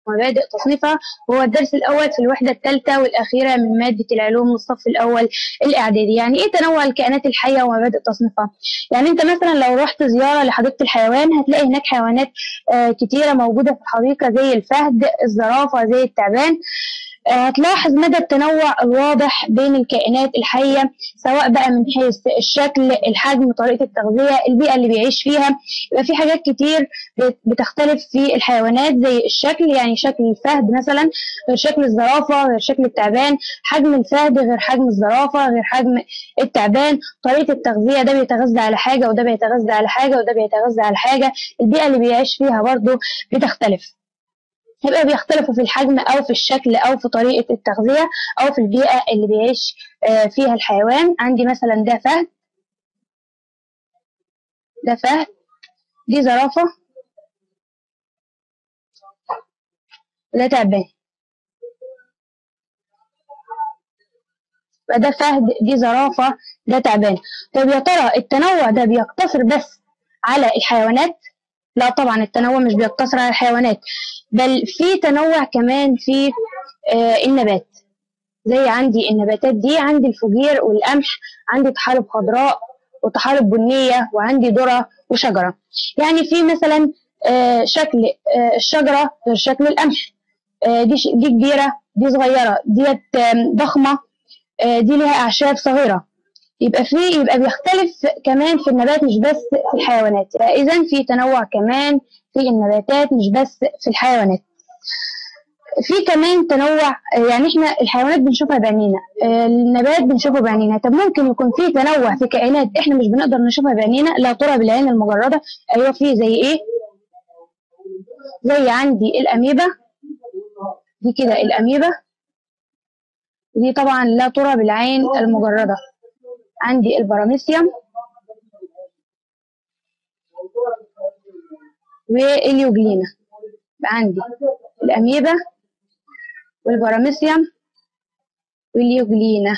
ومبادئ تصنيفها وهو الدرس الأول في الوحدة الثالثة والأخيرة من مادة العلوم الصف الأول الإعدادي يعني إيه تنوع الكائنات الحية ومبادئ تصنيفها يعني أنت مثلا لو رحت زيارة لحديقة الحيوان هتلاقي هناك حيوانات آه كتيرة موجودة في الحديقة زي الفهد الزرافة زي التعبان هتلاحظ مدى التنوع الواضح بين الكائنات الحية سواء بقى من حيث الشكل الحجم طريقة التغذية البيئة اللي بيعيش فيها يبقى في حاجات كتير بتختلف في الحيوانات زي الشكل يعني شكل الفهد مثلا غير شكل الزرافة غير شكل التعبان حجم الفهد غير حجم الزرافة غير حجم التعبان طريقة التغذية ده بيتغذى على حاجة وده بيتغذى على حاجة وده بيتغذى على حاجة البيئة اللي بيعيش فيها برضو بتختلف يبقى بيختلفوا في الحجم أو في الشكل أو في طريقة التغذية أو في البيئة اللي بيعيش فيها الحيوان عندي مثلا ده فهد ده فهد دي زرافة ده تعبان ده فهد دي زرافة ده تعبان طب يا ترى التنوع ده بيقتصر بس على الحيوانات لا طبعا التنوع مش بيقتصر على الحيوانات بل في تنوع كمان في آه النبات زي عندي النباتات دي عندي الفجير والقمح عندي طحالب خضراء وطحالب بنية وعندي ذرة وشجرة يعني في مثلا آه شكل آه الشجرة غير شكل القمح دي دي كبيرة دي صغيرة ديت ضخمة دي ليها أعشاب صغيرة يبقى في يبقى بيختلف كمان في النبات مش بس في الحيوانات إذا في تنوع كمان في النباتات مش بس في الحيوانات في كمان تنوع يعني احنا الحيوانات بنشوفها بعينينا النبات بنشوفه بعينينا طب ممكن يكون في تنوع في كائنات احنا مش بنقدر نشوفها بعينينا لا ترى بالعين المجرده ايوه في زي ايه زي عندي الاميبا دي كده الاميبا دي طبعا لا ترى بالعين المجرده عندي البراميسيوم واليوجلينا عندي الأميبا والبراميسيوم واليوجلينا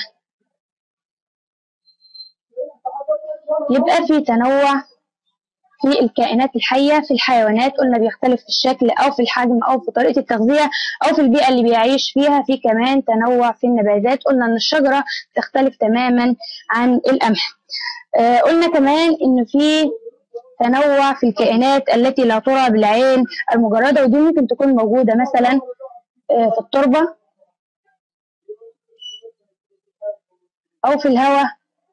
يبقى في تنوع في الكائنات الحية في الحيوانات قلنا بيختلف في الشكل أو في الحجم أو في طريقة التغذية أو في البيئة اللي بيعيش فيها في كمان تنوع في النباتات قلنا إن الشجرة تختلف تماما عن القمح آه قلنا كمان إن في تنوع في الكائنات التي لا ترى بالعين المجردة ودي ممكن تكون موجودة مثلا آه في التربة أو في الهواء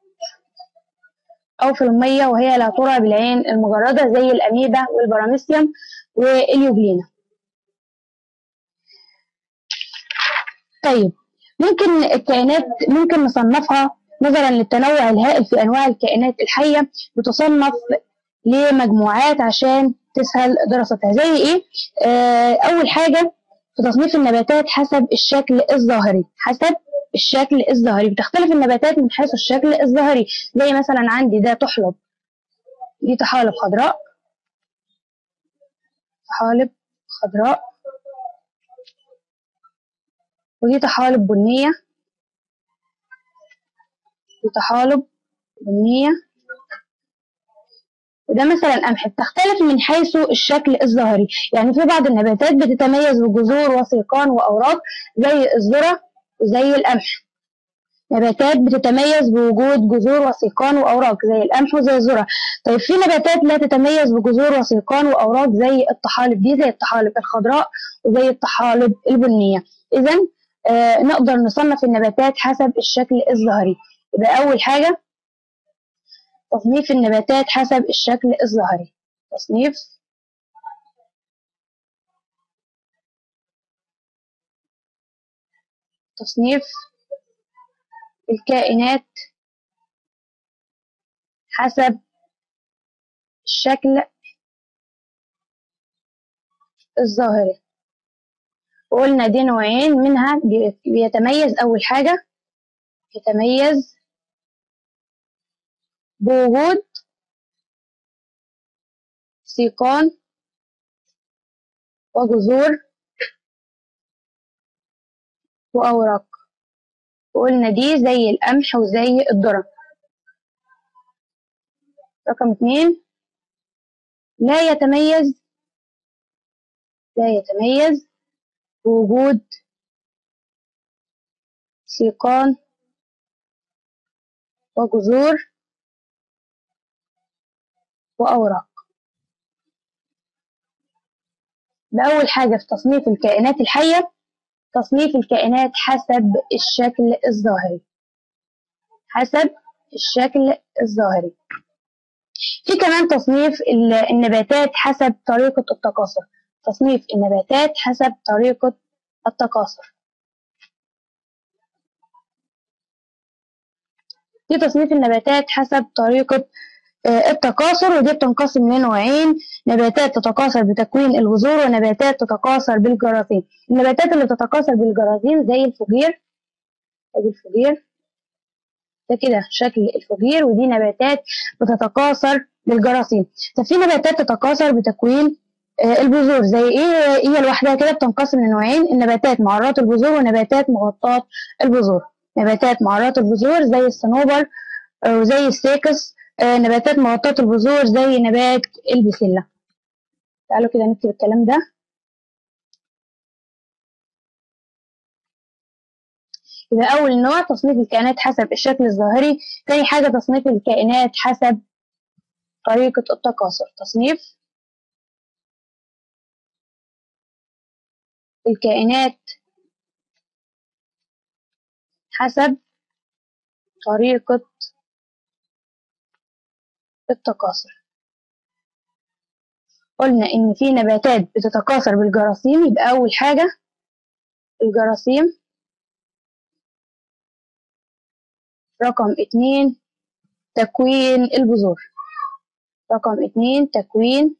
أو في المية وهي لا ترى بالعين المجردة زي الأميبا والبراميسيوم واليوجلينا طيب ممكن الكائنات ممكن نصنفها نظرا للتنوع الهائل في أنواع الكائنات الحية بتصنف لمجموعات عشان تسهل دراستها زي إيه؟ آه أول حاجة في تصنيف النباتات حسب الشكل الظاهري حسب الشكل الظاهري بتختلف النباتات من حيث الشكل الظاهري زي مثلا عندي ده طحلب دي طحالب خضراء طحالب خضراء ودي طحالب بنية دي طحالب بنية وده مثلا قمح بتختلف من حيث الشكل الظاهري يعني في بعض النباتات بتتميز بجذور وسيقان وأوراق زي الذرة وزي القمح نباتات بتتميز بوجود جذور وسيقان وأوراق زي القمح وزي الذرة طيب في نباتات لا تتميز بجذور وسيقان وأوراق زي الطحالب دي زي الطحالب الخضراء وزي الطحالب البنية إذا آه نقدر نصنف النباتات حسب الشكل الظاهري يبقى أول حاجة تصنيف النباتات حسب الشكل الظاهري تصنيف تصنيف الكائنات حسب الشكل الظاهري وقلنا دي نوعين منها بيتميز أول حاجة يتميز بوجود سيقان وجذور وأوراق وقلنا دي زي القمح وزي الذرة رقم اتنين لا يتميز لا يتميز بوجود سيقان وجذور وأوراق بأول حاجة في تصنيف الكائنات الحية تصنيف الكائنات حسب الشكل الظاهري حسب الشكل الظاهري في كمان تصنيف النباتات حسب طريقة التكاثر تصنيف النباتات حسب طريقة التكاثر في تصنيف النباتات حسب طريقة التكاثر ودي بتنقسم لنوعين نباتات تتكاثر بتكوين الجذور ونباتات تتكاثر بالجراثيم النباتات اللي تتكاثر بالجراثيم زي الفجير ادي الفجير ده كده شكل الفجير ودي نباتات بتتكاثر بالجراثيم طب في نباتات تتكاثر بتكوين البذور زي ايه هي لوحدها كده بتنقسم لنوعين النباتات معرات البذور ونباتات مغطاة البذور نباتات معرات البذور زي الصنوبر وزي السيكس نباتات مغطاة البذور زي نبات البسلة تعالوا كده نكتب الكلام ده يبقى أول نوع تصنيف الكائنات حسب الشكل الظاهري تاني حاجة تصنيف الكائنات حسب طريقة التكاثر تصنيف الكائنات حسب طريقة التكاثر قلنا إن في نباتات بتتكاثر بالجراثيم يبقى أول حاجة الجراثيم رقم اتنين تكوين البذور رقم اتنين تكوين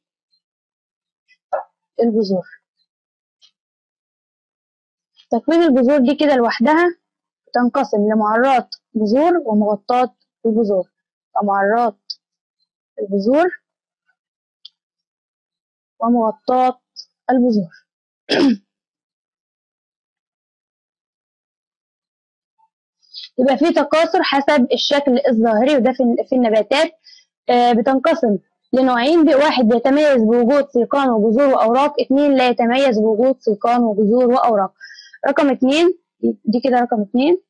البذور تكوين البذور دي كده لوحدها تنقسم لمعرات بذور ومغطاة البذور فمعرات البذور ومغطاة البذور يبقى في تكاثر حسب الشكل الظاهري وده في النباتات بتنقسم لنوعين واحد بيتميز بوجود سيقان وجذور وأوراق اتنين لا يتميز بوجود سيقان وجذور وأوراق رقم اتنين دي كده رقم اتنين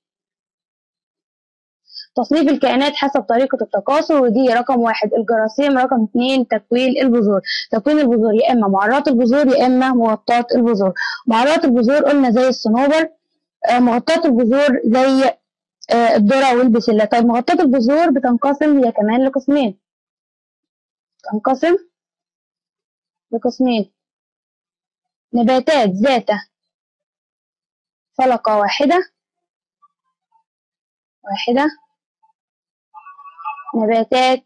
تصنيف الكائنات حسب طريقة التكاثر ودي رقم واحد الجراثيم رقم اتنين تكوين البذور تكوين البذور يا إما معرات البذور يا إما مغطاة البذور معرات البذور قلنا زي الصنوبر مغطاة البذور زي الذرة والبسلة طيب مغطاة البذور بتنقسم هي كمان لقسمين تنقسم لقسمين نباتات ذات فلقة واحدة واحدة نباتات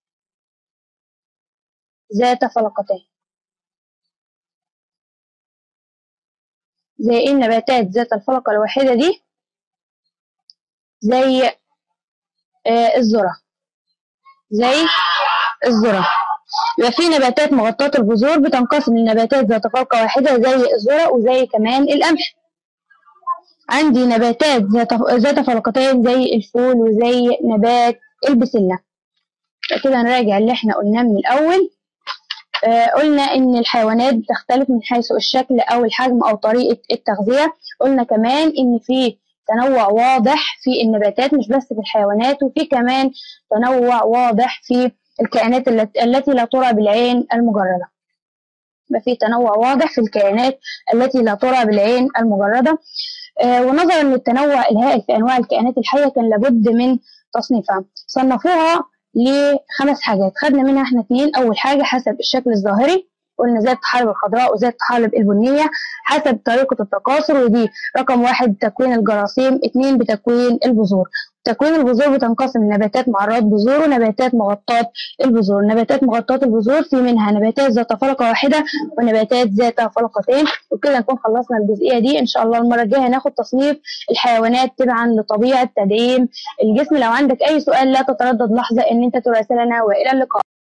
ذات فلقتين زي ايه النباتات ذات الفلقة الواحدة دي زي آه الذرة زي الذرة يبقى في نباتات مغطاة البذور بتنقسم لنباتات ذات فلقة واحدة زي الذرة وزي كمان القمح عندي نباتات ذات ذات فلقتين زي الفول وزي نبات البسلة كده نراجع اللي احنا قلناه من الأول آه قلنا إن الحيوانات بتختلف من حيث الشكل أو الحجم أو طريقة التغذية قلنا كمان إن في تنوع واضح في النباتات مش بس في الحيوانات وفي كمان تنوع واضح في الكائنات التي لا ترى بالعين المجردة يبقى في تنوع واضح في الكائنات التي لا ترى بالعين المجردة آه ونظرا للتنوع الهائل في أنواع الكائنات الحية كان لابد من تصنيفها صنفوها لخمس حاجات خدنا منها احنا اتنين أول حاجة حسب الشكل الظاهري قلنا زي الطحالب الخضراء وزي الطحالب البنية حسب طريقة التكاثر ودي رقم واحد تكوين الجراثيم اتنين بتكوين البذور تكوين البذور بتنقسم لنباتات معرات بذور ونباتات مغطاة البذور نباتات مغطاة البذور في منها نباتات ذات فلقة واحدة ونباتات ذات فلقتين وكده نكون خلصنا الجزئية دي إن شاء الله المرة الجاية هناخد تصنيف الحيوانات تبعا لطبيعة تدعيم الجسم لو عندك أي سؤال لا تتردد لحظة إن أنت تراسلنا وإلى اللقاء